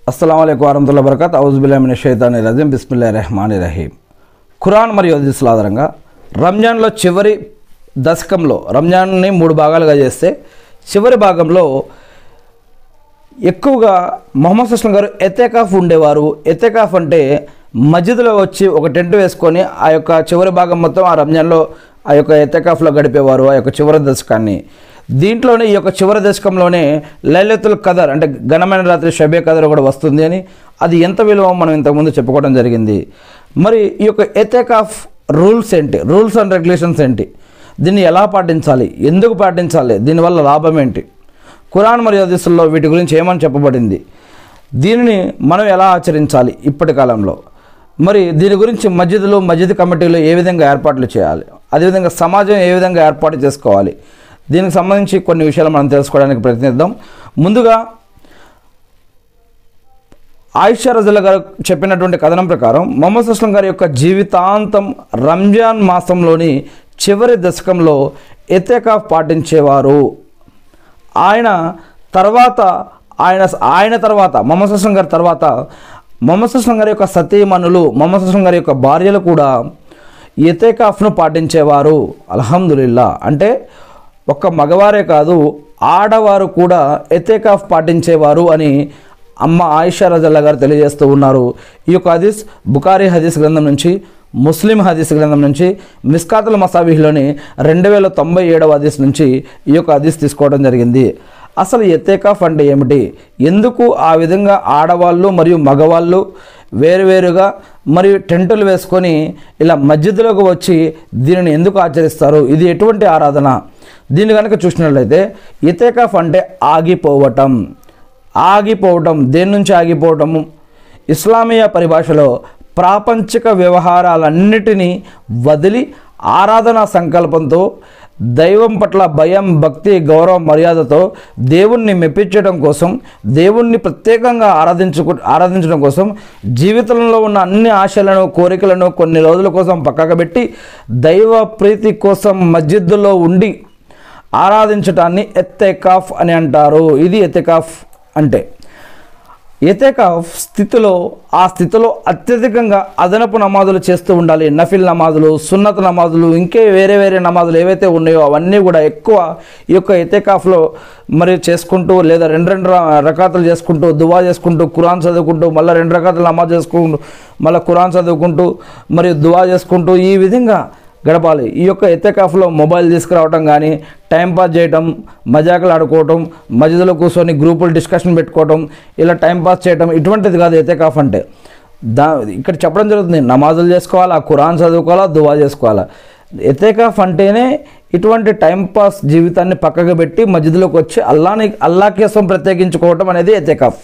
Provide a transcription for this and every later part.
అస్సలం అయికు వరహతుల్లా బరకత్ ఔజుబుల్లామిన షైతాని రజీం బిస్మిల్లా రెహమాని రహీం ఖురాన్ మరియు హదీసుల ఆధారంగా రంజాన్లో చివరి దశకంలో రంజాన్ని మూడు భాగాలుగా చేస్తే చివరి భాగంలో ఎక్కువగా మొహమ్మద్ సుస్లం గారు ఎతేకాఫ్ ఉండేవారు ఎతేకాఫ్ అంటే మస్జిద్లో వచ్చి ఒక టెంట్ వేసుకొని ఆ యొక్క చివరి భాగం మొత్తం ఆ రంజాన్లో ఆ యొక్క ఎతేకాఫ్లో గడిపేవారు ఆ యొక్క చివరి దశకాన్ని దీంట్లోనే ఈ యొక్క చివరి దశకంలోనే లైలతుల్ కదర్ అంటే ఘనమైన రాత్రి షబే కదర్ కూడా వస్తుంది అని అది ఎంత విలువ మనం ఇంతకుముందు చెప్పుకోవడం జరిగింది మరి ఈ యొక్క ఎతేకాఫ్ రూల్స్ ఏంటి రూల్స్ అండ్ రెగ్యులేషన్స్ ఏంటి దీన్ని ఎలా పాటించాలి ఎందుకు పాటించాలి దీనివల్ల లాభం ఏంటి ఖురాన్ మరియు హదీసుల్లో వీటి గురించి ఏమని చెప్పబడింది దీనిని మనం ఎలా ఆచరించాలి ఇప్పటి కాలంలో మరి దీని గురించి మస్జిద్లు మస్జిద్ కమిటీలు ఏ విధంగా ఏర్పాట్లు చేయాలి అదేవిధంగా సమాజం ఏ విధంగా ఏర్పాటు చేసుకోవాలి దీనికి సంబంధించి కొన్ని విషయాలు మనం తెలుసుకోవడానికి ప్రయత్నిద్దాం ముందుగా ఆయిషా రజుల్లా గారు చెప్పినటువంటి కథనం ప్రకారం మొహమ్మద్ అస్లం గారి యొక్క జీవితాంతం రంజాన్ మాసంలోని చివరి దశకంలో ఎతేకాఫ్ పాటించేవారు ఆయన తర్వాత ఆయన ఆయన తర్వాత మొహమ్మద్ అస్లం గారి తర్వాత మొహమ్మద్ అస్లం గారి యొక్క సతీమణులు మొహమ్మద్ అస్లం గారి యొక్క భార్యలు కూడా ఎతేకాఫ్ను పాటించేవారు అల్హమ్దులిల్లా అంటే ఒక్క మగవారే కాదు ఆడవారు కూడా ఎతేకాఫ్ పాటించేవారు అని అమ్మ ఆయిషా రజల్లా గారు తెలియజేస్తూ ఉన్నారు ఈ యొక్క హదీస్ బుకారీ హదీస్ గ్రంథం నుంచి ముస్లిం హదీస్ గ్రంథం నుంచి మిస్కాతుల మసాబిహ్లోని రెండు వేల తొంభై ఏడవ హదీస్ నుంచి ఈ యొక్క హదీస్ తీసుకోవడం జరిగింది అసలు ఎత్తేకాఫ్ అంటే ఏమిటి ఎందుకు ఆ విధంగా ఆడవాళ్ళు మరియు మగవాళ్ళు వేరువేరుగా మరియు టెంటులు వేసుకొని ఇలా మస్జిద్లోకి వచ్చి దీనిని ఎందుకు ఆచరిస్తారు ఇది ఎటువంటి ఆరాధన దీన్ని కనుక చూసినట్లయితే ఇతేకాఫ్ అంటే ఆగిపోవటం ఆగిపోవటం దేని నుంచి ఆగిపోవటము ఇస్లామీయ పరిభాషలో ప్రాపంచిక వ్యవహారాలన్నిటినీ వదిలి ఆరాధనా సంకల్పంతో దైవం పట్ల భయం భక్తి గౌరవం మర్యాదతో దేవుణ్ణి మెప్పించడం కోసం దేవుణ్ణి ప్రత్యేకంగా ఆరాధించుకు ఆరాధించడం కోసం జీవితంలో ఉన్న అన్ని ఆశలను కోరికలను కొన్ని రోజుల కోసం పక్కకు పెట్టి దైవ ప్రీతి కోసం మస్జిద్దులో ఉండి ఆరాధించటాన్ని ఎత్తెకాఫ్ అని అంటారు ఇది ఎత్తెకాఫ్ అంటే ఎతేకాఫ్ స్థితిలో ఆ స్థితిలో అత్యధికంగా అదనపు నమాజులు చేస్తూ ఉండాలి నఫిల్ నమాజులు సున్నత్ నమాజులు ఇంకే వేరే వేరే నమాజులు ఏవైతే ఉన్నాయో అవన్నీ కూడా ఎక్కువ ఈ యొక్క ఎతేకాఫ్లో మరి చేసుకుంటూ లేదా రెండు రెండు ర- రకాతులు చేసుకుంటూ దువా చేసుకుంటూ ఖురాన్ చదువుకుంటూ మళ్ళీ రెండు రకాతులు నమాజ్ చేసుకుంటూ మళ్ళీ ఖురాన్ చదువుకుంటూ మరియు దువా చేసుకుంటూ ఈ విధంగా గడపాలి ఈ యొక్క ఎత్తెకాఫ్లో మొబైల్ తీసుకురావటం కానీ టైంపాస్ చేయటం మజాకులు ఆడుకోవటం మధ్యలో కూర్చొని గ్రూపులు డిస్కషన్ పెట్టుకోవటం ఇలా టైంపాస్ చేయటం ఇటువంటిది కాదు ఎత్తెకాఫ్ అంటే దా ఇక్కడ చెప్పడం జరుగుతుంది నమాజులు చేసుకోవాలా ఖురాన్ చదువుకోవాలా దువా చేసుకోవాలా ఎత్తేకాఫ్ అంటేనే ఇటువంటి టైంపాస్ జీవితాన్ని పక్కకు పెట్టి మధ్యలోకి వచ్చి అల్లాని అల్లా కోసం ప్రత్యేకించుకోవటం అనేది ఎత్తేకాఫ్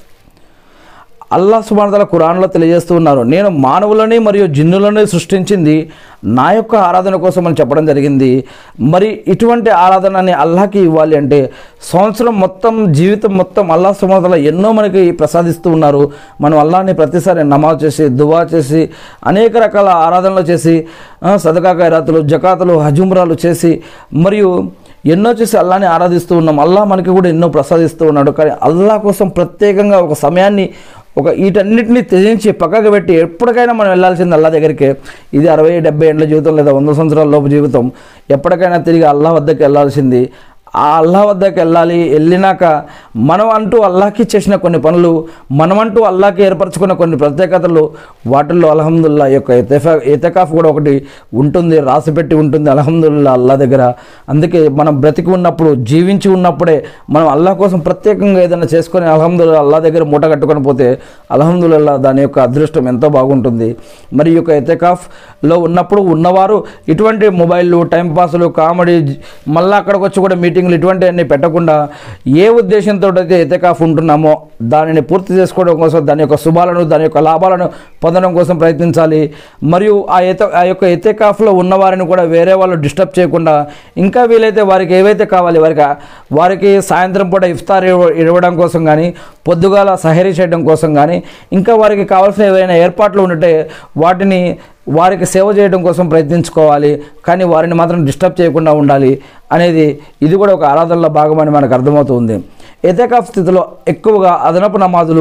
అల్లా సుబానతల ఖురాన్లో తెలియజేస్తూ ఉన్నారు నేను మానవులని మరియు జిన్నులని సృష్టించింది నా యొక్క ఆరాధన కోసం అని చెప్పడం జరిగింది మరి ఇటువంటి ఆరాధనని అల్లాకి ఇవ్వాలి అంటే సంవత్సరం మొత్తం జీవితం మొత్తం అల్లా సుబానతల ఎన్నో మనకి ప్రసాదిస్తూ ఉన్నారు మనం అల్లాని ప్రతిసారి నమాజ్ చేసి దువా చేసి అనేక రకాల ఆరాధనలు చేసి ఆ, సదకా ఖైరాతులు జకాతులు హజుమ్రాలు చేసి మరియు ఎన్నో చేసి అల్లాని ఆరాధిస్తూ ఉన్నాం అల్లా మనకి కూడా ఎన్నో ప్రసాదిస్తూ ఉన్నాడు కానీ అల్లా కోసం ప్రత్యేకంగా ఒక సమయాన్ని ఒక వీటన్నిటిని త్యజించి పక్కకు పెట్టి ఎప్పటికైనా మనం వెళ్ళాల్సింది అల్లా దగ్గరికి ఇది అరవై డెబ్బై ఏళ్ళ జీవితం లేదా వంద సంవత్సరాల లోపు జీవితం ఎప్పటికైనా తిరిగి అల్లా వద్దకు వెళ్ళాల్సింది ఆ అల్లా వద్దకు వెళ్ళాలి వెళ్ళినాక మనం అంటూ అల్లాకి చేసిన కొన్ని పనులు మనమంటూ అల్లాకి ఏర్పరచుకున్న కొన్ని ప్రత్యేకతలు వాటిల్లో అల్హమ్దుల్లా ఈ యొక్క ఎతెఫా ఎతకాఫ్ కూడా ఒకటి ఉంటుంది రాసిపెట్టి ఉంటుంది అల్హమ్దుల్లా అల్లా దగ్గర అందుకే మనం బ్రతికి ఉన్నప్పుడు జీవించి ఉన్నప్పుడే మనం అల్లా కోసం ప్రత్యేకంగా ఏదైనా చేసుకొని అల్హమ్దుల్లా అల్లా దగ్గర మూట కట్టుకొని పోతే అల్హమ్దుల్లా దాని యొక్క అదృష్టం ఎంతో బాగుంటుంది మరి ఈ యొక్క ఎతకాఫ్లో ఉన్నప్పుడు ఉన్నవారు ఇటువంటి మొబైల్ టైంపాస్లు కామెడీ జ- మళ్ళీ అక్కడికి వచ్చి కూడా మీటింగ్లు ఇటువంటివన్నీ పెట్టకుండా ఏ ఉద్దేశంతో అయితే ఎతకాఫ్ ఉంటున్నామో దానిని పూర్తి చేసుకోవడం కోసం దాని యొక్క శుభాలను దాని యొక్క లాభాలను పొందడం కోసం ప్రయత్నించాలి మరియు ఆ ఎత ఆ యొక్క ఎతకాఫ్లో ఉన్నవారిని కూడా వేరే వాళ్ళు డిస్టర్బ్ చేయకుండా ఇంకా వీలైతే వారికి ఏవైతే కావాలి వారికి వారికి సాయంత్రం పూట ఇఫ్తార్ ఇవ్వ- ఇవ్వడం కోసం కానీ పొద్దుగాల సహరీ చేయడం కోసం కానీ ఇంకా వారికి కావాల్సిన ఏవైనా ఏర్పాట్లు ఉంటే వాటిని వారికి సేవ చేయడం కోసం ప్రయత్నించుకోవాలి కానీ వారిని మాత్రం డిస్టర్బ్ చేయకుండా ఉండాలి అనేది ఇది కూడా ఒక ఆరాధనలో భాగమని మనకు అర్థమవుతుంది ఎతకాఫ్ స్థితిలో ఎక్కువగా అదనపు నమాజులు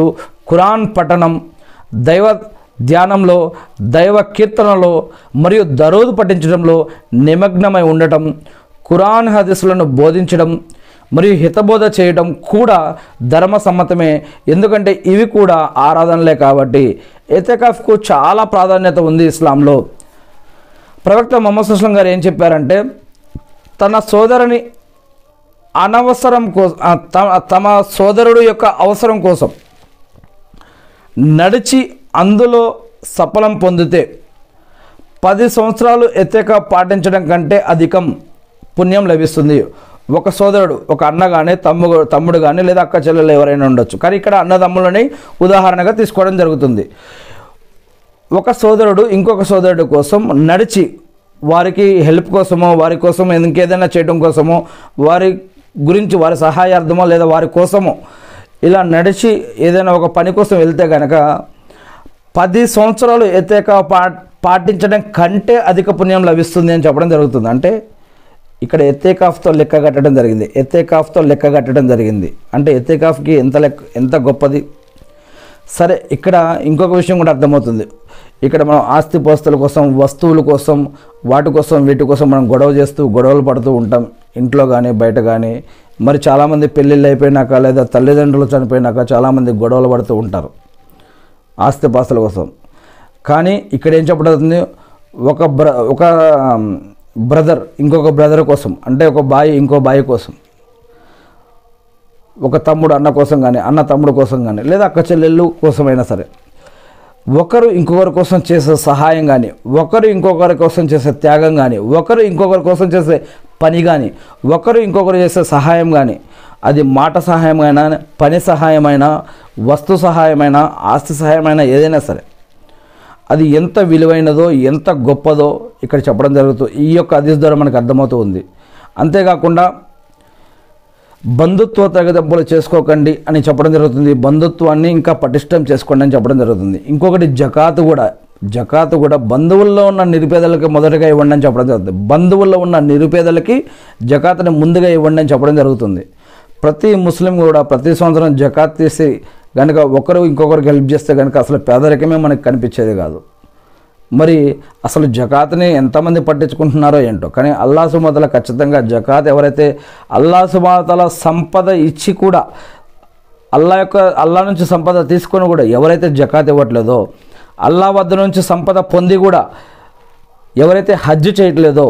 ఖురాన్ పఠనం దైవ ధ్యానంలో దైవ కీర్తనలో మరియు దరోదు పఠించడంలో నిమగ్నమై ఉండటం ఖురాన్ హదీసులను బోధించడం మరియు హితబోధ చేయడం కూడా ధర్మ సమ్మతమే ఎందుకంటే ఇవి కూడా ఆరాధనలే కాబట్టి ఎతకాఫ్కు చాలా ప్రాధాన్యత ఉంది ఇస్లాంలో ప్రవక్త మొహమ్మద్ సుస్లం గారు ఏం చెప్పారంటే తన సోదరుని అనవసరం కోసం తమ సోదరుడు యొక్క అవసరం కోసం నడిచి అందులో సఫలం పొందితే పది సంవత్సరాలు ఎత్తేక పాటించడం కంటే అధికం పుణ్యం లభిస్తుంది ఒక సోదరుడు ఒక అన్న కానీ తమ్ముడు తమ్ముడు కానీ లేదా అక్క చెల్లెలు ఎవరైనా ఉండొచ్చు కానీ ఇక్కడ అన్నదమ్ములని ఉదాహరణగా తీసుకోవడం జరుగుతుంది ఒక సోదరుడు ఇంకొక సోదరుడు కోసం నడిచి వారికి హెల్ప్ కోసమో వారి కోసమో ఇంకేదైనా చేయడం కోసమో వారి గురించి వారి సహాయార్థమో లేదా వారి కోసమో ఇలా నడిచి ఏదైనా ఒక పని కోసం వెళ్తే కనుక పది సంవత్సరాలు ఎత్తేక పా పాటించడం కంటే అధిక పుణ్యం లభిస్తుంది అని చెప్పడం జరుగుతుంది అంటే ఇక్కడ ఎత్తేకాఫ్తో లెక్క కట్టడం జరిగింది ఎత్తేకాఫ్తో లెక్క కట్టడం జరిగింది అంటే ఎత్తేకాఫ్కి ఎంత లెక్క ఎంత గొప్పది సరే ఇక్కడ ఇంకొక విషయం కూడా అర్థమవుతుంది ఇక్కడ మనం ఆస్తి పోస్తుల కోసం వస్తువుల కోసం వాటి కోసం వీటి కోసం మనం గొడవ చేస్తూ గొడవలు పడుతూ ఉంటాం ఇంట్లో కానీ బయట కానీ మరి చాలామంది పెళ్ళిళ్ళు అయిపోయినాక లేదా తల్లిదండ్రులు చనిపోయినాక చాలామంది గొడవలు పడుతూ ఉంటారు ఆస్తి పాస్తుల కోసం కానీ ఇక్కడ ఏం చెప్పబడుతుంది ఒక బ్ర ఒక బ్రదర్ ఇంకొక బ్రదర్ కోసం అంటే ఒక బాయ్ ఇంకో బాయ్ కోసం ఒక తమ్ముడు అన్న కోసం కానీ అన్న తమ్ముడు కోసం కానీ లేదా అక్క చెల్లెళ్ళు కోసమైనా సరే ఒకరు ఇంకొకరి కోసం చేసే సహాయం కానీ ఒకరు ఇంకొకరి కోసం చేసే త్యాగం కానీ ఒకరు ఇంకొకరి కోసం చేసే పని కానీ ఒకరు ఇంకొకరు చేసే సహాయం కానీ అది మాట సహాయమైనా పని సహాయమైనా వస్తు సహాయమైనా ఆస్తి సహాయమైనా ఏదైనా సరే అది ఎంత విలువైనదో ఎంత గొప్పదో ఇక్కడ చెప్పడం జరుగుతుంది ఈ యొక్క అదీస్ ద్వారా మనకు అర్థమవుతూ ఉంది అంతేకాకుండా బంధుత్వ తెగదెంపులు చేసుకోకండి అని చెప్పడం జరుగుతుంది బంధుత్వాన్ని ఇంకా పటిష్టం చేసుకోండి అని చెప్పడం జరుగుతుంది ఇంకొకటి జకాత్ కూడా జకాత్ కూడా బంధువుల్లో ఉన్న నిరుపేదలకి మొదటగా ఇవ్వండి అని చెప్పడం జరుగుతుంది బంధువుల్లో ఉన్న నిరుపేదలకి జకాత్ని ముందుగా ఇవ్వండి అని చెప్పడం జరుగుతుంది ప్రతి ముస్లిం కూడా ప్రతి సంవత్సరం జకాత్ తీసి కనుక ఒకరు ఇంకొకరికి హెల్ప్ చేస్తే కనుక అసలు పేదరికమే మనకు కనిపించేది కాదు మరి అసలు జకాత్ని ఎంతమంది పట్టించుకుంటున్నారో ఏంటో కానీ అల్లా సుమతల ఖచ్చితంగా జకాత్ ఎవరైతే అల్లా సుమతల సంపద ఇచ్చి కూడా అల్లా యొక్క అల్లా నుంచి సంపద తీసుకొని కూడా ఎవరైతే జకాత్ ఇవ్వట్లేదో అల్లా వద్ద నుంచి సంపద పొంది కూడా ఎవరైతే హజ్ చేయట్లేదో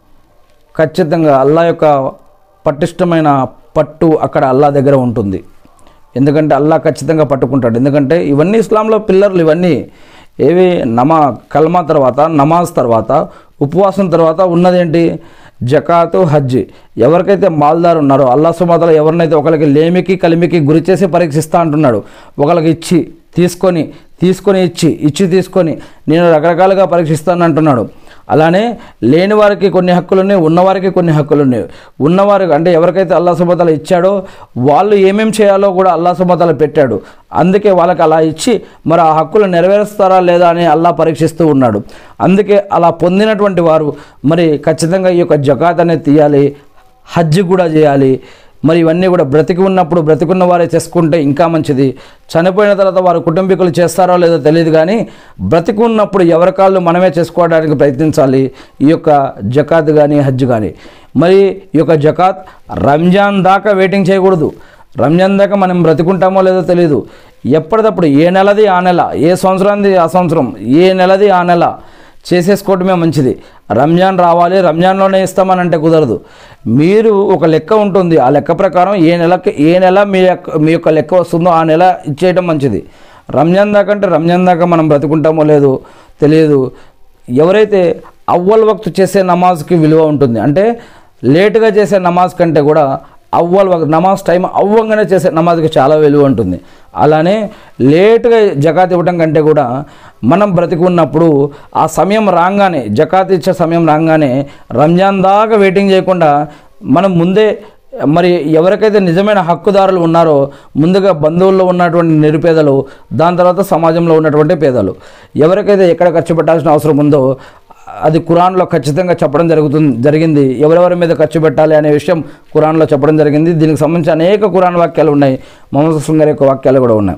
ఖచ్చితంగా అల్లా యొక్క పటిష్టమైన పట్టు అక్కడ అల్లా దగ్గర ఉంటుంది ఎందుకంటే అల్లా ఖచ్చితంగా పట్టుకుంటాడు ఎందుకంటే ఇవన్నీ ఇస్లాంలో పిల్లర్లు ఇవన్నీ ఏవి నమా కల్మా తర్వాత నమాజ్ తర్వాత ఉపవాసం తర్వాత ఉన్నదేంటి జకాతు హజ్ ఎవరికైతే మాల్దారు ఉన్నారో అల్లా సుమాతల ఎవరినైతే ఒకరికి లేమికి కలిమికి గురి చేసి పరీక్షిస్తా అంటున్నాడు ఒకరికి ఇచ్చి తీసుకొని తీసుకొని ఇచ్చి ఇచ్చి తీసుకొని నేను రకరకాలుగా పరీక్షిస్తాను అంటున్నాడు అలానే లేని వారికి కొన్ని హక్కులు ఉన్నాయి ఉన్నవారికి కొన్ని హక్కులు ఉన్నాయి ఉన్నవారు అంటే ఎవరికైతే అల్లా సుబతల ఇచ్చాడో వాళ్ళు ఏమేం చేయాలో కూడా అల్లా సుబతల పెట్టాడు అందుకే వాళ్ళకి అలా ఇచ్చి మరి ఆ హక్కులు నెరవేరుస్తారా లేదా అని అల్లా పరీక్షిస్తూ ఉన్నాడు అందుకే అలా పొందినటువంటి వారు మరి ఖచ్చితంగా ఈ యొక్క జకాత్ అనేది తీయాలి హజ్ కూడా చేయాలి మరి ఇవన్నీ కూడా బ్రతికి ఉన్నప్పుడు బ్రతికున్న వారే చేసుకుంటే ఇంకా మంచిది చనిపోయిన తర్వాత వారి కుటుంబీకులు చేస్తారో లేదో తెలియదు కానీ బ్రతికి ఉన్నప్పుడు ఎవరి కాళ్ళు మనమే చేసుకోవడానికి ప్రయత్నించాలి ఈ యొక్క జకాత్ కానీ హజ్ కానీ మరి ఈ యొక్క జకాత్ రంజాన్ దాకా వెయిటింగ్ చేయకూడదు రంజాన్ దాకా మనం బ్రతికుంటామో లేదో తెలియదు ఎప్పటికప్పుడు ఏ నెలది ఆ నెల ఏ సంవత్సరానికి ఆ సంవత్సరం ఏ నెలది ఆ నెల చేసేసుకోవడమే మంచిది రంజాన్ రావాలి రంజాన్లోనే ఇస్తామని అంటే కుదరదు మీరు ఒక లెక్క ఉంటుంది ఆ లెక్క ప్రకారం ఏ నెలకి ఏ నెల మీ యొక్క మీ యొక్క లెక్క వస్తుందో ఆ నెల ఇచ్చేయడం మంచిది రంజాన్ దాకా అంటే రంజాన్ దాకా మనం బ్రతుకుంటామో లేదో తెలియదు ఎవరైతే అవ్వల్ వక్తు చేసే నమాజ్కి విలువ ఉంటుంది అంటే లేటుగా చేసే నమాజ్ కంటే కూడా అవ్వల్ వక్త్ నమాజ్ టైం అవ్వంగానే చేసే నమాజ్కి చాలా విలువ ఉంటుంది అలానే లేటుగా జకాత్ ఇవ్వడం కంటే కూడా మనం బ్రతికి ఉన్నప్పుడు ఆ సమయం రాగానే జకాత్ ఇచ్చే సమయం రాగానే రంజాన్ దాకా వెయిటింగ్ చేయకుండా మనం ముందే మరి ఎవరికైతే నిజమైన హక్కుదారులు ఉన్నారో ముందుగా బంధువుల్లో ఉన్నటువంటి నిరుపేదలు దాని తర్వాత సమాజంలో ఉన్నటువంటి పేదలు ఎవరికైతే ఎక్కడ ఖర్చు పెట్టాల్సిన అవసరం ఉందో అది కురాన్లో ఖచ్చితంగా చెప్పడం జరుగుతుంది జరిగింది ఎవరెవరి మీద ఖర్చు పెట్టాలి అనే విషయం కురాన్లో చెప్పడం జరిగింది దీనికి సంబంధించి అనేక కురాన్ వాక్యాలు ఉన్నాయి మొహమ్మద్ సుస్లం గారి యొక్క వాక్యాలు కూడా ఉన్నాయి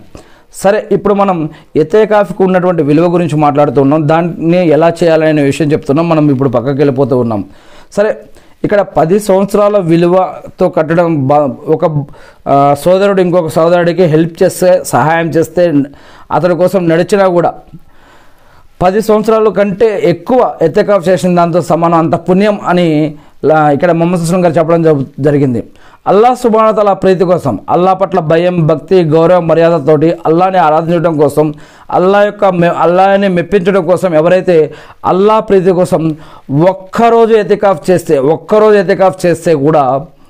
సరే ఇప్పుడు మనం ఎతేకాఫీకి ఉన్నటువంటి విలువ గురించి మాట్లాడుతున్నాం దాన్ని ఎలా చేయాలనే విషయం చెప్తున్నాం మనం ఇప్పుడు పక్కకి వెళ్ళిపోతూ ఉన్నాం సరే ఇక్కడ పది సంవత్సరాల విలువతో కట్టడం బా ఒక ఆ, సోదరుడు ఇంకొక సోదరుడికి హెల్ప్ చేస్తే సహాయం చేస్తే అతడి కోసం నడిచినా కూడా పది సంవత్సరాల కంటే ఎక్కువ ఎత్తకాఫ్ చేసిన దాంతో సమానం అంత పుణ్యం అని లా- ఇక్కడ మొహమ్మద్ సుస్లం గారు చెప్పడం జరు- జరిగింది అల్లా సుబానతల ప్రీతి కోసం అల్లా పట్ల భయం భక్తి గౌరవం మర్యాదతోటి అల్లాని ఆరాధించడం కోసం అల్లా యొక్క మె అల్లాని మెప్పించడం కోసం ఎవరైతే అల్లా ప్రీతి కోసం ఒక్కరోజు ఎతికాఫ్ చేస్తే ఒక్కరోజు ఎతికాఫ్ చేస్తే కూడా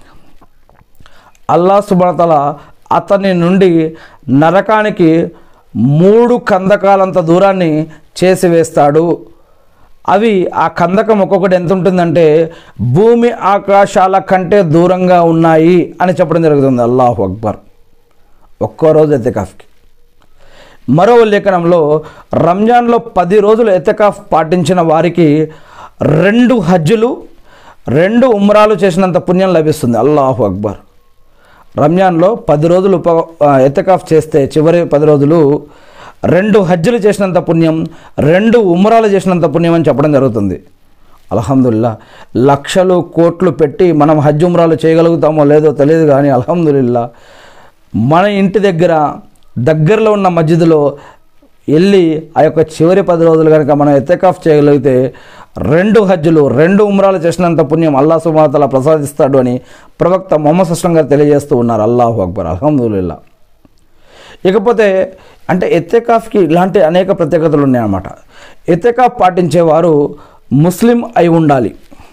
అల్లా సుబనతల అతని నుండి నరకానికి మూడు కందకాలంత దూరాన్ని చేసివేస్తాడు అవి ఆ కందకం ఒక్కొక్కటి ఎంత ఉంటుందంటే భూమి ఆకాశాల కంటే దూరంగా ఉన్నాయి అని చెప్పడం జరుగుతుంది అల్లాహు అక్బర్ ఒక్కో రోజు ఎత్తకాఫ్కి మరో లేఖనంలో రంజాన్లో పది రోజులు ఎతకాఫ్ పాటించిన వారికి రెండు హజ్జులు రెండు ఉమ్రాలు చేసినంత పుణ్యం లభిస్తుంది అల్లాహు అక్బర్ రంజాన్లో పది రోజులు ఉప ఎతకాఫ్ చేస్తే చివరి పది రోజులు రెండు హజ్జులు చేసినంత పుణ్యం రెండు ఉమ్రాలు చేసినంత పుణ్యం అని చెప్పడం జరుగుతుంది అల్హమ్దుల్లా లక్షలు కోట్లు పెట్టి మనం హజ్ ఉమ్రాలు చేయగలుగుతామో లేదో తెలియదు కానీ అల్హమ్దుల్లా మన ఇంటి దగ్గర దగ్గరలో ఉన్న మస్జిద్లో వెళ్ళి ఆ యొక్క చివరి పది రోజులు కనుక మనం ఎత్తకాఫ్ చేయగలిగితే రెండు హజ్జులు రెండు ఉమ్రాలు చేసినంత పుణ్యం అల్లా సుమాతల ప్రసాదిస్తాడు అని ప్రవక్త మొహమ్మద్ సుస్లం గారు తెలియజేస్తూ ఉన్నారు అల్లాహు అక్బర్ అల్హమ్దుల్లా ఇకపోతే అంటే ఎత్తెకాఫ్కి ఇలాంటి అనేక ప్రత్యేకతలు ఉన్నాయన్నమాట ఎత్తెకాఫ్ పాటించేవారు ముస్లిం అయి ఉండాలి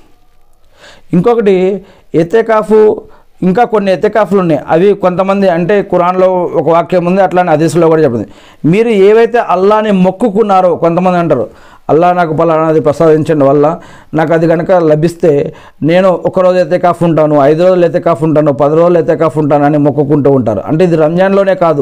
ఇంకొకటి ఎత్తెకాఫు ఇంకా కొన్ని ఎత్తెకాఫ్లు ఉన్నాయి అవి కొంతమంది అంటే ఖురాన్లో ఒక వాక్యం ఉంది అట్లానే హదీసులో కూడా చెప్పింది మీరు ఏవైతే అల్లాని మొక్కుకున్నారో కొంతమంది అంటారు అల్లా నాకు పలానాది ప్రసాదించండి వల్ల నాకు అది కనుక లభిస్తే నేను ఒక రోజు అయితే కాఫ్ ఉంటాను ఐదు రోజులు అయితే కాఫ్ ఉంటాను పది రోజులు అయితే కాఫ్ ఉంటాను అని మొక్కుకుంటూ ఉంటారు అంటే ఇది రంజాన్లోనే కాదు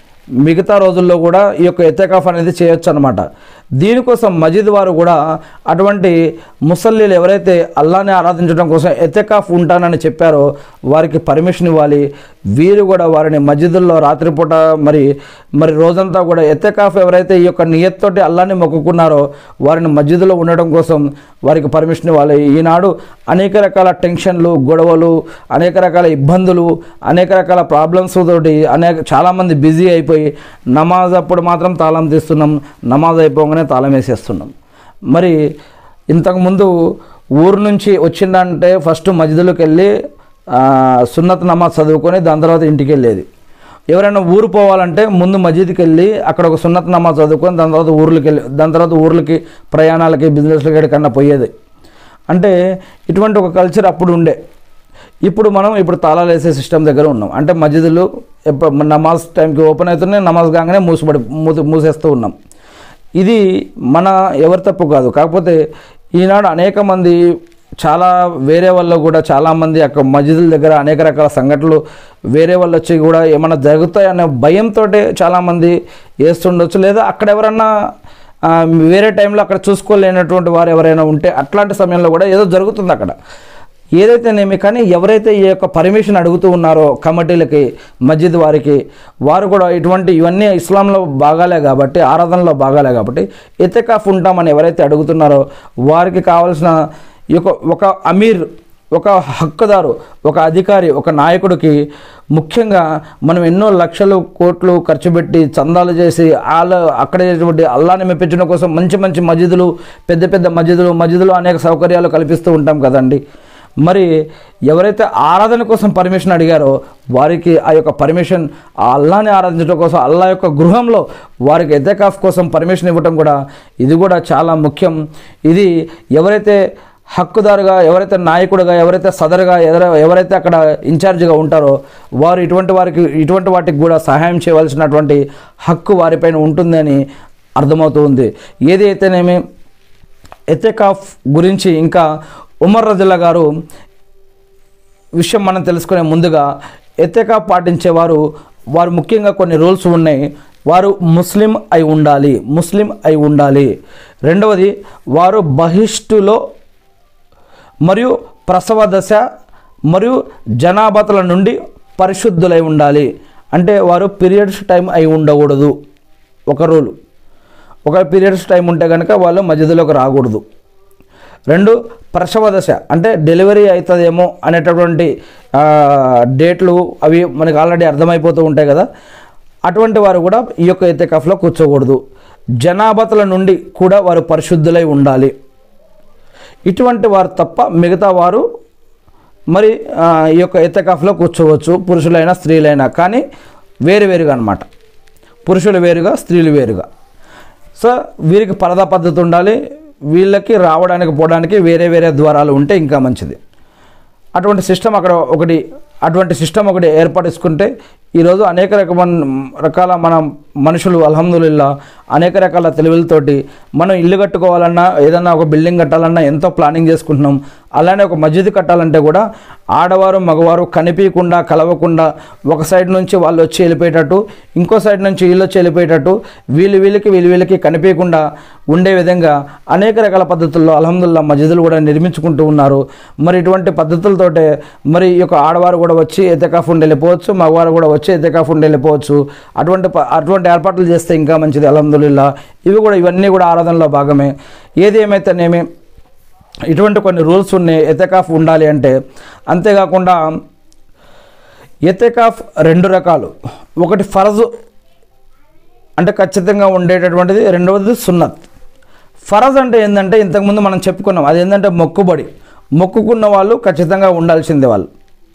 మిగతా రోజుల్లో కూడా ఈ యొక్క ఎత్తకాఫ్ అనేది చేయొచ్చు అనమాట దీనికోసం మజీద్ వారు కూడా అటువంటి ముసల్లీలు ఎవరైతే అల్లాని ఆరాధించడం కోసం ఎత్తకాఫ్ ఉంటానని చెప్పారో వారికి పర్మిషన్ ఇవ్వాలి వీరు కూడా వారిని మస్జిదుల్లో రాత్రిపూట మరి మరి రోజంతా కూడా ఎత్తకాఫ్ ఎవరైతే ఈ యొక్క నియత్తోటి అల్లాని మొక్కుకున్నారో వారిని మస్జిద్లో ఉండడం కోసం వారికి పర్మిషన్ ఇవ్వాలి ఈనాడు అనేక రకాల టెన్షన్లు గొడవలు అనేక రకాల ఇబ్బందులు అనేక రకాల ప్రాబ్లమ్స్ తోటి అనేక చాలామంది బిజీ అయిపోయి నమాజ్ అప్పుడు మాత్రం తాళం తీస్తున్నాం నమాజ్ అయిపోగానే తాళం వేసేస్తున్నాం మరి ఇంతకుముందు ఊరు నుంచి వచ్చిందంటే ఫస్ట్ మస్జిద్లోకి వెళ్ళి ఆ, సున్నత్ నమాజ్ చదువుకొని దాని తర్వాత ఇంటికి వెళ్ళేది ఎవరైనా ఊరు పోవాలంటే ముందు మస్జిద్కి వెళ్ళి అక్కడ ఒక సున్నత్ నమాజ్ చదువుకొని దాని తర్వాత ఊర్లకి వెళ్ళి దాని తర్వాత ఊర్లకి ప్రయాణాలకి బిజినెస్లకి ఎక్కడికన్నా పోయేది అంటే ఇటువంటి ఒక కల్చర్ అప్పుడు ఉండే ఇప్పుడు మనం ఇప్పుడు తాళాలు వేసే సిస్టమ్ దగ్గర ఉన్నాం అంటే మస్జిదులు ఎప్ప- నమాజ్ టైంకి ఓపెన్ అవుతున్నాయి నమాజ్ కాగానే మూసిపడి మూసి మూసేస్తూ ఉన్నాం ఇది మన ఎవరి తప్పు కాదు కాకపోతే ఈనాడు అనేక మంది చాలా వేరే వాళ్ళు కూడా చాలామంది అక్కడ మస్జిదుల దగ్గర అనేక రకాల సంఘటనలు వేరే వాళ్ళు వచ్చి కూడా ఏమైనా జరుగుతాయనే భయంతో చాలామంది వేస్తుండొచ్చు లేదా అక్కడ ఎవరన్నా ఆ, వేరే టైంలో అక్కడ చూసుకోలేనటువంటి వారు ఎవరైనా ఉంటే అట్లాంటి సమయంలో కూడా ఏదో జరుగుతుంది అక్కడ ఏదైతేనేమి కానీ ఎవరైతే ఈ యొక్క పర్మిషన్ అడుగుతూ ఉన్నారో కమిటీలకి మస్జిద్ వారికి వారు కూడా ఇటువంటి ఇవన్నీ ఇస్లాంలో భాగాలే కాబట్టి ఆరాధనలో భాగాలే కాబట్టి ఎతకాఫ్ ఉంటామని ఎవరైతే అడుగుతున్నారో వారికి కావాల్సిన ఈ యొక్క ఒక అమీర్ ఒక హక్కుదారు ఒక అధికారి ఒక నాయకుడికి ముఖ్యంగా మనం ఎన్నో లక్షలు కోట్లు ఖర్చు పెట్టి చందాలు చేసి వాళ్ళ అక్కడ చేసేటువంటి అల్లాని మెప్పించడం కోసం మంచి మంచి మస్జిదులు పెద్ద పెద్ద మస్జిదులు మస్జిదులు అనేక సౌకర్యాలు కల్పిస్తూ ఉంటాం కదండి మరి ఎవరైతే ఆరాధన కోసం పర్మిషన్ అడిగారో వారికి ఆ యొక్క పర్మిషన్ ఆ అల్లాని ఆరాధించడం కోసం అల్లా యొక్క గృహంలో వారికి ఎద్దకాఫ్ కోసం పర్మిషన్ ఇవ్వటం కూడా ఇది కూడా చాలా ముఖ్యం ఇది ఎవరైతే హక్కుదారుగా ఎవరైతే నాయకుడుగా ఎవరైతే సదరుగా ఎవర ఎవరైతే అక్కడ ఇన్ఛార్జిగా ఉంటారో వారు ఇటువంటి వారికి ఇటువంటి వాటికి కూడా సహాయం చేయవలసినటువంటి హక్కు వారిపైన ఉంటుందని అర్థమవుతుంది ఏది అయితేనేమి ఎతెకాఫ్ గురించి ఇంకా ఉమర్ రజల్లా గారు విషయం మనం తెలుసుకునే ముందుగా ఎత్తెకా పాటించేవారు వారు ముఖ్యంగా కొన్ని రూల్స్ ఉన్నాయి వారు ముస్లిం అయి ఉండాలి ముస్లిం అయి ఉండాలి రెండవది వారు బహిష్టులో మరియు ప్రసవ దశ మరియు జనాభాతల నుండి పరిశుద్ధులై ఉండాలి అంటే వారు పీరియడ్స్ టైం అయి ఉండకూడదు ఒక రూలు ఒక పీరియడ్స్ టైం ఉంటే కనుక వాళ్ళు మధ్యలోకి రాకూడదు రెండు ప్రసవ దశ అంటే డెలివరీ అవుతుందేమో అనేటటువంటి ఆ, డేట్లు అవి మనకి ఆల్రెడీ అర్థమైపోతూ ఉంటాయి కదా అటువంటి వారు కూడా ఈ యొక్క ఎత్తెకాఫ్లో కూర్చోకూడదు జనాభాతల నుండి కూడా వారు పరిశుద్ధులై ఉండాలి ఇటువంటి వారు తప్ప మిగతా వారు మరి ఆ, ఈ యొక్క ఎత్తకాఫ్లో కూర్చోవచ్చు పురుషులైనా స్త్రీలైనా కానీ వేరు వేరుగా అనమాట పురుషులు వేరుగా స్త్రీలు వేరుగా సో వీరికి పరదా పద్ధతి ఉండాలి వీళ్ళకి రావడానికి పోవడానికి వేరే వేరే ద్వారాలు ఉంటే ఇంకా మంచిది అటువంటి సిస్టమ్ అక్కడ ఒకటి అటువంటి సిస్టమ్ ఒకటి ఏర్పరచుకుంటే ఈరోజు అనేక రకమైన రకాల మన మనుషులు అల్హమ్దుల్లా అనేక రకాల తెలివిలతోటి మనం ఇల్లు కట్టుకోవాలన్నా ఏదన్నా ఒక బిల్డింగ్ కట్టాలన్నా ఎంతో ప్లానింగ్ చేసుకుంటున్నాం అలానే ఒక మస్జిద్ కట్టాలంటే కూడా ఆడవారు మగవారు కనిపించకుండా కలవకుండా ఒక సైడ్ నుంచి వాళ్ళు వచ్చి వెళ్ళిపోయేటట్టు ఇంకో సైడ్ నుంచి వీళ్ళు వచ్చి వెళ్ళిపోయేటట్టు వీళ్ళు వీళ్ళకి వీళ్ళు వీళ్ళకి కనిపించకుండా ఉండే విధంగా అనేక రకాల పద్ధతుల్లో అల్హమ్దుల్లా మస్జిదులు కూడా నిర్మించుకుంటూ ఉన్నారు మరి ఇటువంటి పద్ధతులతోటే మరి ఈ యొక్క ఆడవారు కూడా వచ్చి ఎతకాఫ్ ఉండి వెళ్ళిపోవచ్చు మగవారు కూడా వచ్చి ఎతకాఫ్ ఉండి వెళ్ళిపోవచ్చు అటువంటి ప- అటువంటి ఏర్పాట్లు చేస్తే ఇంకా మంచిది అల్హమ్దుల్లా ఇవి కూడా ఇవన్నీ కూడా ఆరాధనలో భాగమే ఏది ఏమైతేనేమి ఇటువంటి కొన్ని రూల్స్ ఉన్నాయి ఎతకాఫ్ ఉండాలి అంటే అంతేకాకుండా ఎతకాఫ్ రెండు రకాలు ఒకటి ఫరజు అంటే ఖచ్చితంగా ఉండేటటువంటిది రెండవది సున్నత్ ఫరజ్ అంటే ఏంటంటే ఇంతకుముందు మనం చెప్పుకున్నాం అది ఏంటంటే మొక్కుబడి మొక్కుకున్న వాళ్ళు ఖచ్చితంగా ఉండాల్సిందే వాళ్ళు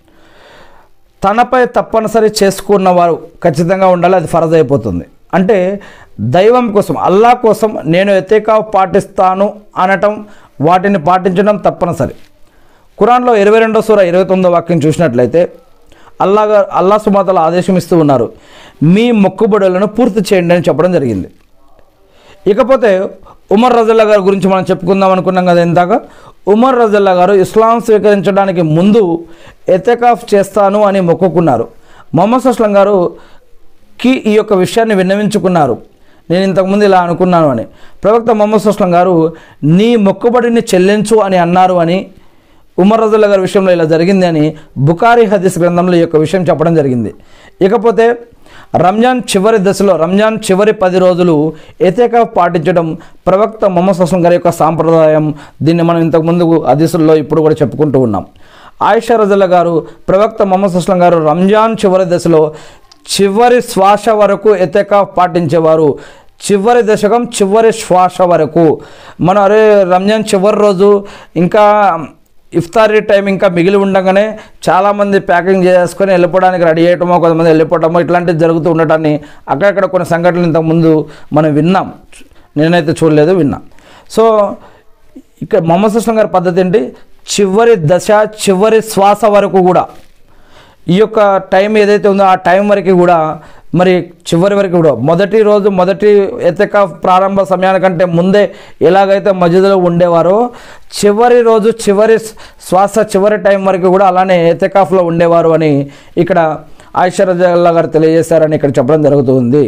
తనపై తప్పనిసరి చేసుకున్న వారు ఖచ్చితంగా ఉండాలి అది ఫరజ్ అయిపోతుంది అంటే దైవం కోసం అల్లా కోసం నేను ఎతేకా పాటిస్తాను అనటం వాటిని పాటించడం తప్పనిసరి ఖురాన్లో ఇరవై రెండో సూర ఇరవై తొమ్మిదో వాక్యం చూసినట్లయితే అల్లాగా అల్లా సుమాతలు ఆదేశం ఇస్తూ ఉన్నారు మీ మొక్కుబడులను పూర్తి చేయండి అని చెప్పడం జరిగింది ఇకపోతే ఉమర్ రజల్లా గారి గురించి మనం చెప్పుకుందాం అనుకున్నాం కదా ఇందాక ఉమర్ రజల్లా గారు ఇస్లాం స్వీకరించడానికి ముందు ఎతకాఫ్ చేస్తాను అని మొక్కుకున్నారు మొహమ్మద్ అస్లం గారు కి ఈ యొక్క విషయాన్ని విన్నవించుకున్నారు నేను ఇంతకుముందు ఇలా అనుకున్నాను అని ప్రవక్త మొహమ్మద్ అస్లం గారు నీ మొక్కుబడిని చెల్లించు అని అన్నారు అని ఉమర్ రజుల్లా గారి విషయంలో ఇలా జరిగింది అని బుకారి హదీస్ గ్రంథంలో ఈ యొక్క విషయం చెప్పడం జరిగింది ఇకపోతే రంజాన్ చివరి దశలో రంజాన్ చివరి పది రోజులు ఎతేకా పాటించడం ప్రవక్త మొహమ్మద్ అస్లం గారి యొక్క సాంప్రదాయం దీన్ని మనం ఇంతకుముందు హదీసుల్లో ఇప్పుడు కూడా చెప్పుకుంటూ ఉన్నాం ఆయిషా రజల్లా గారు ప్రవక్త మొహమ్మద్ అస్లం గారు రంజాన్ చివరి దశలో చివరి శ్వాస వరకు ఎతేకా పాటించేవారు చివరి దశకం చివరి శ్వాస వరకు మనం అరే రంజాన్ చివరి రోజు ఇంకా ఇఫ్తారీ టైం ఇంకా మిగిలి ఉండగానే చాలామంది ప్యాకింగ్ చేసుకొని వెళ్ళిపోవడానికి రెడీ అయ్యటమో కొంతమంది వెళ్ళిపోవటమో ఇట్లాంటివి జరుగుతూ ఉండటాన్ని అక్కడక్కడ కొన్ని సంఘటనలు ఇంతకుముందు మనం విన్నాం నేనైతే చూడలేదు విన్నా సో ఇక్కడ మొహమ్మద్ సుస్లం గారి పద్ధతి ఏంటి చివరి దశ చివరి శ్వాస వరకు కూడా ఈ యొక్క టైం ఏదైతే ఉందో ఆ టైం వరకు కూడా మరి చివరి వరకు కూడా మొదటి రోజు మొదటి ఎతక ప్రారంభ సమయానికంటే ముందే ఎలాగైతే మధ్యలో ఉండేవారో చివరి రోజు చివరి శ్వాస చివరి టైం వరకు కూడా అలానే ఎతకాఫ్లో ఉండేవారు అని ఇక్కడ ఆయిషరజల్లా గారు తెలియజేశారని ఇక్కడ చెప్పడం జరుగుతుంది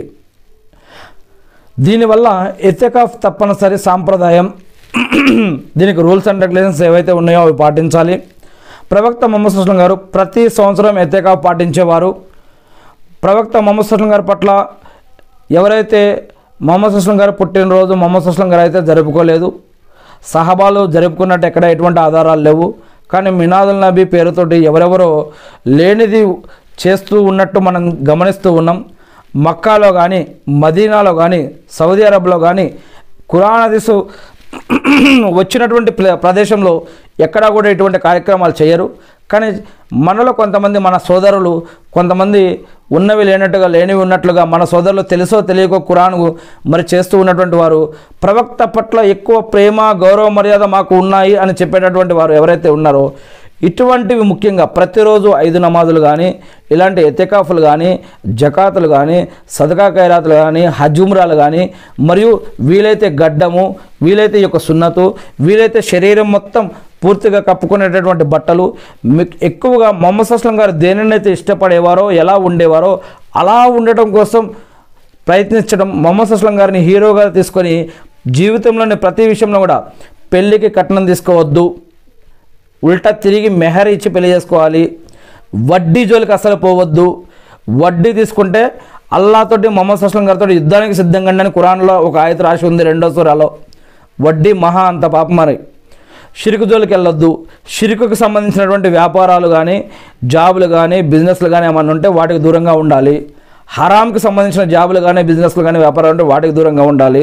దీనివల్ల ఎతకాఫ్ తప్పనిసరి సాంప్రదాయం దీనికి రూల్స్ అండ్ రెగ్యులేషన్స్ ఏవైతే ఉన్నాయో అవి పాటించాలి ప్రవక్త మొహమ్మద్ సుస్లం గారు ప్రతి సంవత్సరం ఎతకాఫ్ పాటించేవారు ప్రవక్త మొహమ్మద్ సుస్లం గారి పట్ల ఎవరైతే మొహమ్మద్ సుస్లం గారు పుట్టినరోజు మొహమ్మద్ సుస్లం గారు అయితే జరుపుకోలేదు సహబాలు జరుపుకున్నట్టు ఎక్కడ ఎటువంటి ఆధారాలు లేవు కానీ మినాదుల్ నబీ పేరుతోటి ఎవరెవరో లేనిది చేస్తూ ఉన్నట్టు మనం గమనిస్తూ ఉన్నాం మక్కాలో కానీ మదీనాలో కానీ సౌదీ అరబ్లో కానీ ఖురాన్ హదీసు వచ్చినటువంటి ప్ర- ప్రదేశంలో ఎక్కడా కూడా ఇటువంటి కార్యక్రమాలు చేయరు కానీ మనలో కొంతమంది మన సోదరులు కొంతమంది ఉన్నవి లేనట్టుగా లేనివి ఉన్నట్లుగా మన సోదరులు తెలుసో తెలియకో ఖురాను మరి చేస్తూ ఉన్నటువంటి వారు ప్రవక్త పట్ల ఎక్కువ ప్రేమ గౌరవ మర్యాద మాకు ఉన్నాయి అని చెప్పేటటువంటి వారు ఎవరైతే ఉన్నారో ఇటువంటివి ముఖ్యంగా ప్రతిరోజు ఐదు నమాజులు కానీ ఇలాంటి ఎతెకాఫులు కానీ జకాతులు కానీ సదకా ఖైరాతులు కానీ హజుమ్రాలు కానీ మరియు వీలైతే గడ్డము వీలైతే ఈ యొక్క సున్నతు వీలైతే శరీరం మొత్తం పూర్తిగా కప్పుకునేటటువంటి బట్టలు మిక్- ఎక్కువగా మొహమ్మద్ అస్లం గారు దేనినైతే ఇష్టపడేవారో ఎలా ఉండేవారో అలా ఉండటం కోసం ప్రయత్నించడం మొహమ్మద్ అస్లం గారిని హీరోగా తీసుకొని జీవితంలోని ప్రతి విషయంలో కూడా పెళ్ళికి కట్నం తీసుకోవద్దు ఉల్టా తిరిగి మెహర్ ఇచ్చి పెళ్లి చేసుకోవాలి వడ్డీ జోలికి అసలు పోవద్దు వడ్డీ తీసుకుంటే అల్లాతోటి మొహమ్మద్ అస్లం గారితో యుద్ధానికి సిద్ధంగా అని ఖురాన్లో ఒక ఆయత రాసి ఉంది రెండో సూరాలో వడ్డీ మహా అంత పాపం మరి షిరుకు జోలికి వెళ్ళొద్దు షిరుకుకు సంబంధించినటువంటి వ్యాపారాలు కానీ జాబులు కానీ బిజినెస్లు కానీ ఏమన్నా ఉంటే వాటికి దూరంగా ఉండాలి హరాంకి సంబంధించిన జాబులు కానీ బిజినెస్లు కానీ వ్యాపారాలు ఉంటే వాటికి దూరంగా ఉండాలి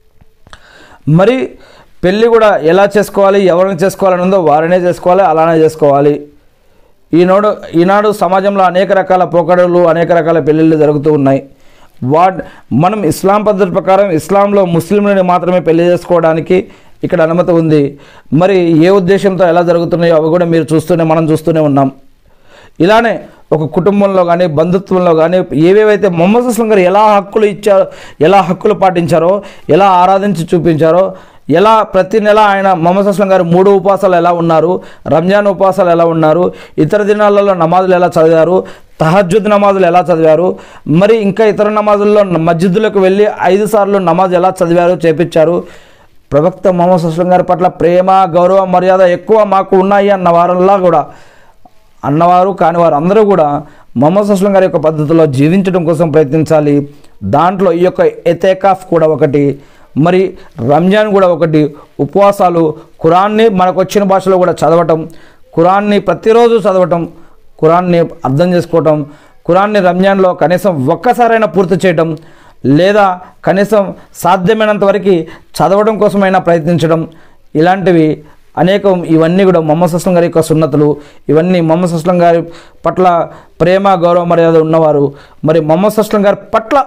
మరి పెళ్ళి కూడా ఎలా చేసుకోవాలి ఎవరిని చేసుకోవాలని ఉందో వారినే చేసుకోవాలి అలానే చేసుకోవాలి ఈనాడు ఈనాడు సమాజంలో అనేక రకాల పోకడలు అనేక రకాల పెళ్ళిళ్ళు జరుగుతూ ఉన్నాయి వా మనం ఇస్లాం పద్ధతి ప్రకారం ఇస్లాంలో ముస్లింలని మాత్రమే పెళ్లి చేసుకోవడానికి ఇక్కడ అనుమతి ఉంది మరి ఏ ఉద్దేశంతో ఎలా జరుగుతున్నాయో అవి కూడా మీరు చూస్తూనే మనం చూస్తూనే ఉన్నాం ఇలానే ఒక కుటుంబంలో కానీ బంధుత్వంలో కానీ ఏవేవైతే మొహమ్మద్ అస్లం గారు ఎలా హక్కులు ఇచ్చారో ఎలా హక్కులు పాటించారో ఎలా ఆరాధించి చూపించారో ఎలా ప్రతి నెల ఆయన మొహమ్మద్ అస్లం గారు మూడు ఉపవాసాలు ఎలా ఉన్నారు రంజాన్ ఉపవాసాలు ఎలా ఉన్నారు ఇతర దినాలలో నమాజులు ఎలా చదివారు తహజుద్ నమాజులు ఎలా చదివారు మరి ఇంకా ఇతర నమాజుల్లో మస్జిద్దులకు వెళ్ళి ఐదు సార్లు నమాజ్ ఎలా చదివారు చేపించారు ప్రవక్త మొహమ్మద్ అస్లం గారి పట్ల ప్రేమ గౌరవ మర్యాద ఎక్కువ మాకు ఉన్నాయి అన్న వారల్లా కూడా అన్నవారు కానివారు అందరూ కూడా మొహమ్మద్ అస్లం గారి యొక్క పద్ధతిలో జీవించడం కోసం ప్రయత్నించాలి దాంట్లో ఈ యొక్క ఎతేకాఫ్ కూడా ఒకటి మరి రంజాన్ కూడా ఒకటి ఉపవాసాలు ఖురాన్ని మనకు వచ్చిన భాషలో కూడా చదవటం ఖురాన్ని ప్రతిరోజు చదవటం ఖురాన్ని అర్థం చేసుకోవటం ఖురాన్ని రంజాన్లో కనీసం ఒక్కసారైనా పూర్తి చేయటం లేదా కనీసం సాధ్యమైనంత వరకు చదవడం కోసమైనా ప్రయత్నించడం ఇలాంటివి అనేకం ఇవన్నీ కూడా మొహమ్మద్ అస్లం గారి యొక్క సున్నతులు ఇవన్నీ మొహమ్మద్ అస్లం గారి పట్ల ప్రేమ గౌరవ మర్యాద ఉన్నవారు మరి మొహమ్మద్ అస్లం గారి పట్ల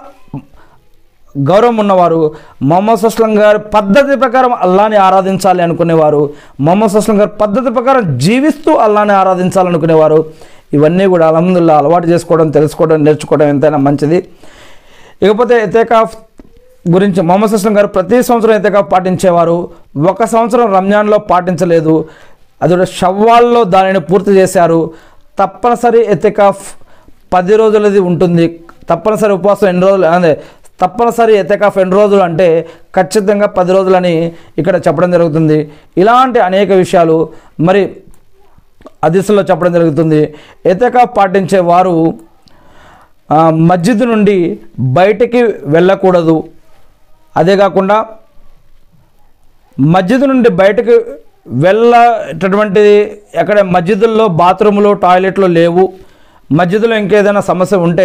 గౌరవం ఉన్నవారు మొహమ్మద్ అస్లం గారి పద్ధతి ప్రకారం అల్లాని ఆరాధించాలి అనుకునేవారు మొహమ్మద్ అస్లం గారి పద్ధతి ప్రకారం జీవిస్తూ అల్లాని ఆరాధించాలనుకునేవారు ఇవన్నీ కూడా అలహమ్దుల్లా అలవాటు చేసుకోవడం తెలుసుకోవడం నేర్చుకోవడం ఎంతైనా మంచిది ఇకపోతే ఎతేకాఫ్ గురించి మొహమ్మద్ అస్లం గారు ప్రతి సంవత్సరం ఎతేకాఫ్ పాటించేవారు ఒక సంవత్సరం రంజాన్లో పాటించలేదు అది కూడా షవ్వాల్లో దానిని పూర్తి చేశారు తప్పనిసరి ఎతేకాఫ్ పది రోజులది ఉంటుంది తప్పనిసరి ఉపవాసం ఎన్ని రోజులు అదే తప్పనిసరి ఎతేకాఫ్ ఎన్ని రోజులు అంటే ఖచ్చితంగా పది రోజులని ఇక్కడ చెప్పడం జరుగుతుంది ఇలాంటి అనేక విషయాలు మరి హదీసులో చెప్పడం జరుగుతుంది ఎతేకాఫ్ పాటించే వారు ఆ, మస్జిద్ నుండి బయటికి వెళ్ళకూడదు అదే కాకుండా మస్జిద్ నుండి బయటకు వెళ్ళేటటువంటిది ఎక్కడ మస్జిదుల్లో బాత్రూములు టాయిలెట్లు లేవు మస్జిద్లో ఇంకేదైనా సమస్య ఉంటే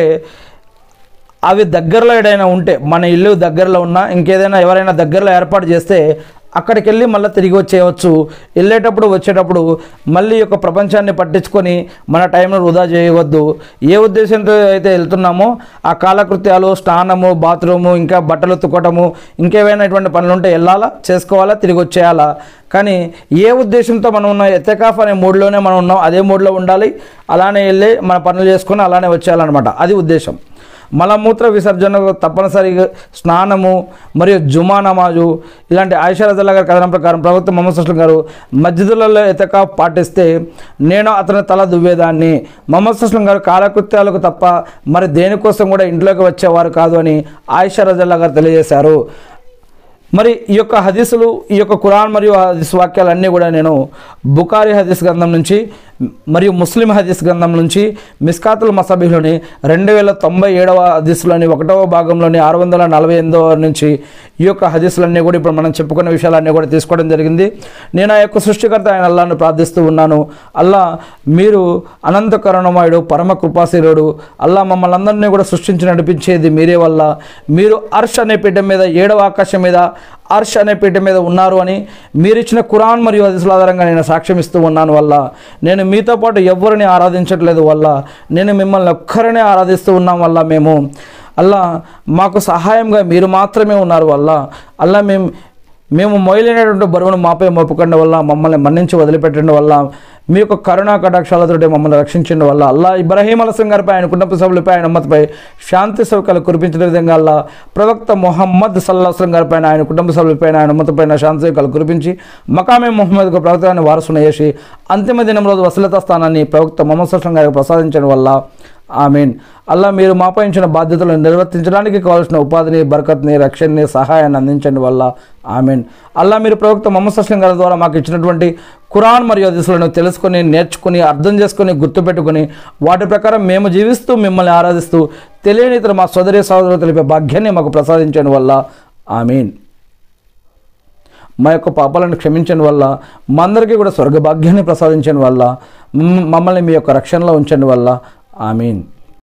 అవి దగ్గరలో ఏదైనా ఉంటే మన ఇల్లు దగ్గరలో ఉన్నా ఇంకేదైనా ఎవరైనా దగ్గరలో ఏర్పాటు చేస్తే అక్కడికి వెళ్ళి మళ్ళీ తిరిగి వచ్చేయవచ్చు వెళ్ళేటప్పుడు వచ్చేటప్పుడు మళ్ళీ ఈ యొక్క ప్రపంచాన్ని పట్టించుకొని మన టైంను వృధా చేయవద్దు ఏ ఉద్దేశంతో అయితే వెళ్తున్నామో ఆ కాలకృత్యాలు స్నానము బాత్రూము ఇంకా బట్టలు ఉతుకోవటము ఇంకేమైనా ఇటువంటి పనులు ఉంటే వెళ్ళాలా చేసుకోవాలా తిరిగి వచ్చేయాలా కానీ ఏ ఉద్దేశంతో మనం ఉన్న ఎత్తకాఫ్ అనే మూడ్లోనే మనం ఉన్నాం అదే మూడ్లో ఉండాలి అలానే వెళ్ళి మన పనులు చేసుకొని అలానే వచ్చేయాలన్నమాట అది ఉద్దేశం మలమూత్ర విసర్జనకు తప్పనిసరిగా స్నానము మరియు జుమా నమాజు ఇలాంటి ఆయిషారజల్లా గారి కథనం ప్రకారం ప్రభుత్వం మొహమ్మద్ సుస్లం గారు మస్జిదులలో ఎతకా పాటిస్తే నేను అతని తల దువ్వేదాన్ని మొహమ్మద్ సుస్లం గారు కాలకృత్యాలకు తప్ప మరి దేనికోసం కూడా ఇంట్లోకి వచ్చేవారు కాదు అని ఆయిషారజల్లా గారు తెలియజేశారు మరి ఈ యొక్క హదీసులు ఈ యొక్క ఖురాన్ మరియు హదీస్ వాక్యాలన్నీ కూడా నేను బుకారి హదీస్ గ్రంథం నుంచి మరియు ముస్లిం హదీస్ గ్రంథం నుంచి మిస్కాతుల్ మసబీలోని రెండు వేల తొంభై ఏడవ హదీసులోని ఒకటవ భాగంలోని ఆరు వందల నలభై ఎనిమిదవ నుంచి ఈ యొక్క హదీసులన్నీ కూడా ఇప్పుడు మనం చెప్పుకున్న విషయాలన్నీ కూడా తీసుకోవడం జరిగింది నేను ఆ యొక్క సృష్టికర్త ఆయన అల్లాను ప్రార్థిస్తూ ఉన్నాను అల్లా మీరు అనంత కరుణమయుడు పరమ కృపాశీరుడు అల్లా మమ్మల్ని అందరినీ కూడా సృష్టించి నడిపించేది మీరే వల్ల మీరు అర్ష్ అనే పీఠం మీద ఏడవ ఆకాశం మీద అర్ష్ అనే పీఠం మీద ఉన్నారు అని మీరిచ్చిన ఖురాన్ మరియు హదీసుల ఆధారంగా నేను సాక్ష్యం ఇస్తూ ఉన్నాను వల్ల నేను మీతో పాటు ఎవరిని ఆరాధించట్లేదు వల్ల నేను మిమ్మల్ని ఒక్కరినే ఆరాధిస్తూ ఉన్నాం వల్ల మేము అల్లా మాకు సహాయంగా మీరు మాత్రమే ఉన్నారు వల్ల అల్లా మేము మేము మొయలేనటువంటి బరువును మాపై మోపకండి వల్ల మమ్మల్ని మన్నించి వదిలిపెట్టడం వల్ల మీ యొక్క కరుణా కటాక్షాలతో మమ్మల్ని రక్షించడం వల్ల అల్లా ఇబ్రాహీం అలసం గారిపై ఆయన కుటుంబ సభ్యులపై ఆయన అమ్మతపై శాంతి సౌకర్యాలు కురిపించిన విధంగా అల్లా ప్రవక్త మొహమ్మద్ సల్లాహం గారిపై ఆయన కుటుంబ సభ్యులపై ఆయన అమ్మతపైన శాంతి సౌకర్యాలు కురిపించి మకామే మొహమ్మద్కు ప్రవక్తని వారసును చేసి అంతిమ దినం రోజు వసలత స్థానాన్ని ప్రవక్త మొహమ్మద్ సల్లం గారికి ప్రసాదించడం వల్ల ఆమీన్ అల్లా మీరు మాపై ఇచ్చిన బాధ్యతలను నిర్వర్తించడానికి కావాల్సిన ఉపాధిని బరకత్ని రక్షణని సహాయాన్ని అందించండి వల్ల ఆమీన్ అల్లా మీరు ప్రవక్త మొహమ్మద్ అస్లం గారి ద్వారా మాకు ఇచ్చినటువంటి ఖురాన్ మరియు హదీసులను తెలుసుకొని నేర్చుకుని అర్థం చేసుకుని గుర్తుపెట్టుకుని వాటి ప్రకారం మేము జీవిస్తూ మిమ్మల్ని ఆరాధిస్తూ తెలియని ఇతర మా సోదరి సహోదరులు తెలిపే భాగ్యాన్ని మాకు ప్రసాదించండి వల్ల ఆమీన్ మా యొక్క పాపాలను క్షమించని వల్ల మా అందరికీ కూడా స్వర్గభాగ్యాన్ని ప్రసాదించని వల్ల మ్- మమ్మల్ని మీ యొక్క రక్షణలో ఉంచండి వల్ల ఆమీన్